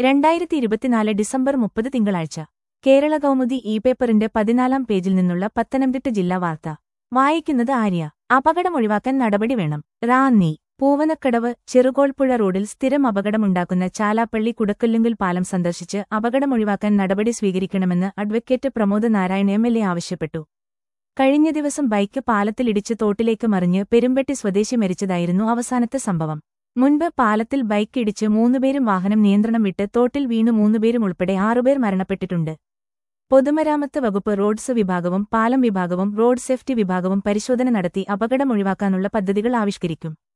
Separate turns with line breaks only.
രണ്ടായിരത്തി ഇരുപത്തിനാല് ഡിസംബർ മുപ്പത് തിങ്കളാഴ്ച കേരള കൗമുദി ഇ പേപ്പറിന്റെ പതിനാലാം പേജിൽ നിന്നുള്ള പത്തനംതിട്ട ജില്ലാ വാർത്ത വായിക്കുന്നത് ആര്യ അപകടം ഒഴിവാക്കാൻ നടപടി വേണം റാന്നി പൂവനക്കടവ് ചെറുകോൾപ്പുഴ റോഡിൽ സ്ഥിരം അപകടമുണ്ടാക്കുന്ന ചാലാപ്പള്ളി കുടക്കല്ലുങ്കൽ പാലം സന്ദർശിച്ച് അപകടം ഒഴിവാക്കാൻ നടപടി സ്വീകരിക്കണമെന്ന് advocate Pramod Narayan M L A ആവശ്യപ്പെട്ടു കഴിഞ്ഞ ദിവസം ബൈക്ക് പാലത്തിലിടിച്ച് തോട്ടിലേക്ക് മറിഞ്ഞ് പെരുമ്പെട്ടി സ്വദേശി മരിച്ചതായിരുന്നു അവസാനത്തെ സംഭവം മുൻപ് പാലത്തിൽ ബൈക്ക് ഇടിച്ച് മൂന്നുപേരും വാഹനം നിയന്ത്രണം വിട്ട് തോട്ടിൽ വീണു മൂന്നുപേരും ഉൾപ്പെടെ ആറുപേർ മരണപ്പെട്ടിട്ടുണ്ട് പൊതുമരാമത്ത് വകുപ്പ് റോഡ്സ് വിഭാഗവും പാലം വിഭാഗവും റോഡ് സേഫ്റ്റി വിഭാഗവും പരിശോധന നടത്തി അപകടം ഒഴിവാക്കാനുള്ള പദ്ധതികൾ ആവിഷ്കരിക്കും